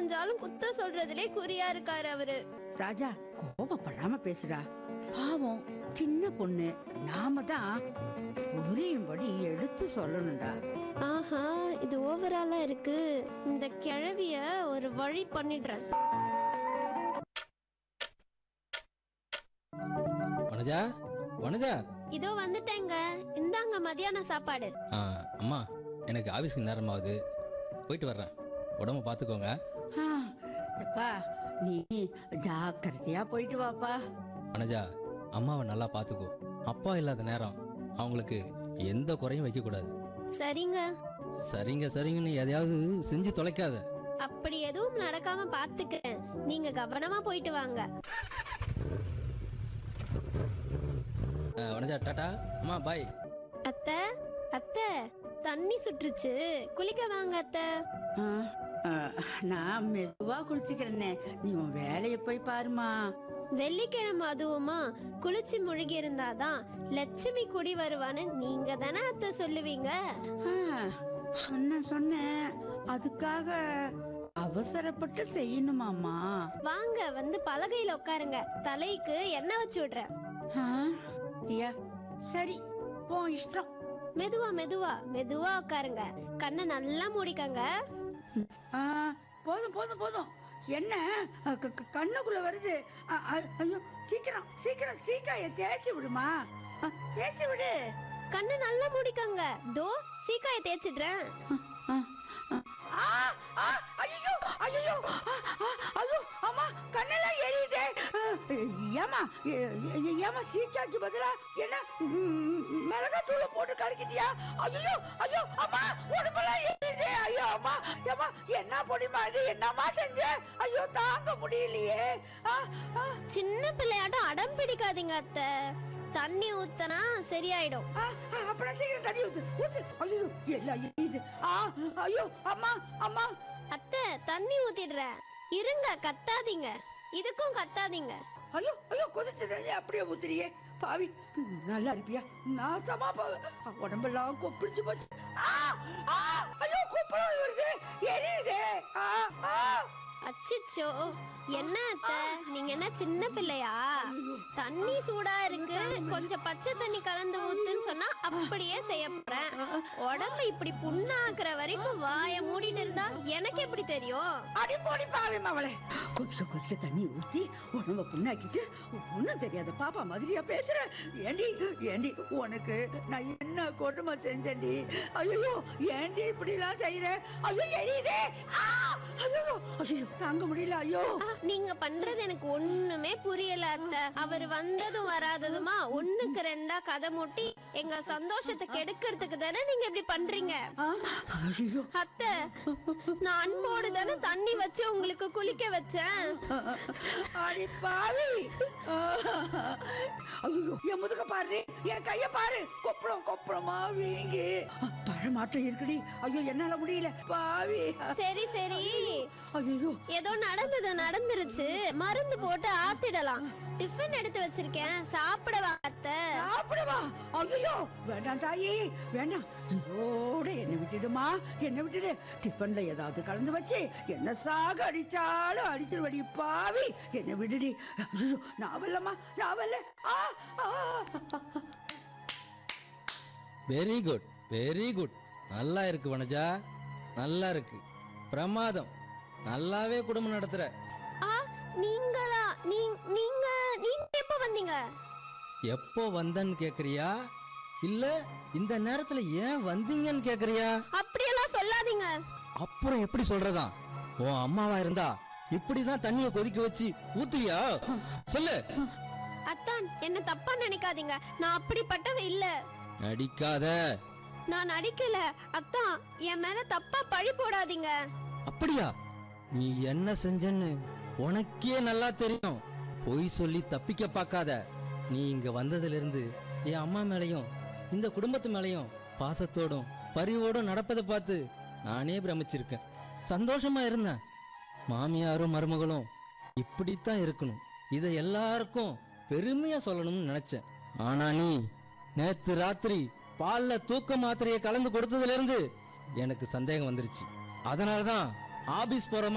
செஞ்சாலும் குத்த சொல்றதுலே குறியா இருக்காரு அவரு ராஜா கோபப்படாம பேசுடா பாவம் சின்ன பொண்ணு நாம தான் புரியும்படி எடுத்து சொல்லணும்டா ஆஹா இது ஓவராலா இருக்கு இந்த கிழவிய ஒரு வழி பண்ணிடுறேன் வனஜா வனஜா இதோ வந்துட்டேங்க இந்தாங்க மதியான சாப்பாடு ஆ அம்மா எனக்கு ஆஃபீஸ்க்கு நேரம் ஆகுது போயிட்டு வர்றேன் உடம்ப பார்த்துக்கோங்க ஆ, எப்பா நீ ஜாக்கிரதையா போயிட்டு வாப்பா வனஜா அம்மாவை நல்லா பார்த்துக்கோ அப்பா இல்லாத நேரம் அவங்களுக்கு எந்த குறையும் வைக்கக்கூடாது சரிங்க சரிங்க சரிங்கன்னு எதையாவது செஞ்சு தொலைக்காத அப்படி எதுவும் நடக்காம பாத்துக்கிறேன் நீங்க கவனமா போயிட்டு வாங்க ஆ, வனஜா டாடா அம்மா பாய் அத்தை அத்தை தண்ணி சுற்றுச்சு குளிக்க வாங்க அத்தை ஆ, ஆ, நான் மெதுவா குளிச்சுக்கிறேனே நீ உன் வேலையை போய் பாருமா வெள்ளிக்கிழமை அதுவுமா குளிச்சு முழுகி இருந்தாதான் லட்சுமி குடி வருவான்னு நீங்க தானே அத்தை சொல்லுவீங்க ஆ, சொன்னேன் சொன்னேன் அதுக்காக அவசரப்பட்டு செய்யணுமாமா வாங்க வந்து பலகையில உட்காருங்க தலைக்கு எண்ணெய் வச்சு விடுறேன் ஆ, ஐயா சரி உன் இஷ்டம் மெதுவா மெதுவா மெதுவா உட்காருங்க கண்ணை நல்லா மூடிக்கங்க ஆ, போதும் போதும் போதும் என்ன அ, க- க- கண்ணுக்குள்ள வருது அ, அ, ஐயோ சீக்கிரம் சீக்கிரம் சீக்காய தேய்ச்சி விடுமா அ, தேய்ச்சி விடு கண்ணை நல்லா மூடிக்கங்க தோ சீக்காய தேய்ச்சிடுறேன் ஆ, ஆ, ஆ, ஆ, ஐயோ ஐயோ ஐயோ அம்மா கண்ணெல்லாம் எரியுதே ஆ, ஏமா ஏ- ஏ- ஏமா சீக்காக்கு பதிலா என்ன ம், மிளகாத்தூள போட்டு கலக்கிட்டியா ஐயோ ஐயோ அம்மா உடம்பெல்லாம் எரியுதே ஐயோ அம்மா ஏமா என்ன பொடிமா இது என்னம்மா செஞ்ச ஐயோ தாங்க முடியலையே ஆ, ஆ, சின்ன பிள்ளையாட்டம் அடம் பிடிக்காதீங்க அத்தை தண்ணி ஊத்தனா சரியாயிடும் ஆ, ஆ, அப்புறம் சீக்கிரம் தண்ணி ஊத்து ஊத்து ஐயோ எல்லாம் எரியுது ஆ ஐயோ அம்மா அம்மா அத்தை தண்ணி ஊத்திடுறேன் இருங்க கத்தாதீங்க இதுக்கும் கத்தாதீங்க ஐயோ ஐயோ கொதிச்ச தண்ணி அப்படியே ஊத்துறியே பாவி ம், நல்லா இருப்பியா நாசமா போ உடம்பெல்லாம் கொப்பிடிச்சு போச்சு ஆ, ஆ, ஐயோ கொப்பளம் வருது எரியுதே ஆ, ஆ. அச்சிச்சோ என்ன அத்தை நீங்க என்ன சின்ன பிள்ளையா தண்ணி சூடா இருக்கு கொஞ்சம் பச்சை தண்ணி கலந்து ஊத்துன்னு சொன்னா அப்படியே செய்ய போறேன் உடம்பு இப்படி புண்ணாக்குற வரைக்கும் வாய மூடிட்டு இருந்தா எனக்கு எப்படி தெரியும் அடி போடி பாவி மவளே கொதிச்ச கொதிச்ச தண்ணி ஊத்தி உடம்ப புண்ணாக்கிட்டு ஒண்ணும் தெரியாத பாப்பா மாதிரியா பேசுற ஏண்டி ஏண்டி உனக்கு நான் என்ன கொடுமை செஞ்சேன்டி ஐயோ ஏண்டி இப்படி எல்லாம் செய்யற ஐயோ எரியுதே ஆ, ஐயோ ஐயோ தாங்க முடியல ஐயோ ஆ, நீங்க பண்றது எனக்கு ஒண்ணுமே புரியல அத்தை அவர் வந்ததும் வராததுமா ஒண்ணுக்கு ரெண்டா கதை மூட்டி எங்க சந்தோஷத்தை கெடுக்கிறதுக்கு தானே நீங்க இப்படி பண்றீங்க ஆ, ஐயோ அத்தை நான் அன்போடு தானே தண்ணி வச்சு உங்களுக்கு குளிக்க வச்சேன் அடி பாவி ஐயோ என் முதுக பாரு என் கைய பாரு கொப்பளம் கொப்பளமா வீங்கி பழமாட்டம் இருக்குடி ஐயோ என்னால முடியல பாவி சரி சரி ஐயோ ஏதோ நடந்தது நடந்துருச்சு மருந்து போட்டு ஆத்திடலாம் டிஃபன் எடுத்து வச்சிருக்கேன் சாப்பிடவா அத்தை சாப்பிடவா ஐயோ வேண்டாம் தாயி வேண்டாம் இதோட என்ன விட்டுடுமா என்ன விட்டுடு டிஃபன்ல ஏதாவது கலந்து வச்சு என்ன சாக அடிச்சாலும் அடிச்சிருவடி பாவி என்ன விடுடி ஐயோ நான் வரலம்மா நான் வரல ஆ ஆ வெரி குட் வெரி குட் நல்லா இருக்கு வனஜா நல்லா இருக்கு பிரமாதம் நல்லாவே குடும்பம் நடத்துற ஆ நீங்களா நீ- நீங்க நீங்க எப்ப வந்தீங்க எப்போ வந்தன்னு கேக்குறியா இல்ல இந்த நேரத்துல ஏன் வந்தீங்கன்னு கேக்குறியா அப்படியெல்லாம் சொல்லாதீங்க அப்புறம் எப்படி சொல்றதா உன் அம்மாவா இருந்தா இப்படிதான் தண்ணிய கொதிக்க வச்சு ஊத்துவியா சொல்லு அத்தான் என்ன தப்பா நினைக்காதீங்க நான் அப்படிப்பட்டவ இல்ல நடிக்காத நான் நடிக்கல அத்தான் என் மேல தப்பா பழி போடாதீங்க அப்படியா நீ என்ன செஞ்சன்னு உனக்கே நல்லா தெரியும் பொய் சொல்லி தப்பிக்க பார்க்காத நீ இங்க வந்ததுல இருந்து என் அம்மா மேலையும் இந்த குடும்பத்து மேலையும் பாசத்தோடும் பரிவோடும் நடப்பதை பார்த்து நானே பிரமிச்சிருக்கேன் சந்தோஷமா இருந்தேன் மாமியாரும் மருமகளும் இப்படித்தான் இருக்கணும் இதை எல்லாருக்கும் பெருமையா சொல்லணும்னு நினைச்சேன் ஆனா நீ நேத்து ராத்திரி பால்ல தூக்க மாத்திரையை கலந்து கொடுத்ததுல இருந்து எனக்கு சந்தேகம் வந்துருச்சு அதனாலதான் ஆபீஸ் போற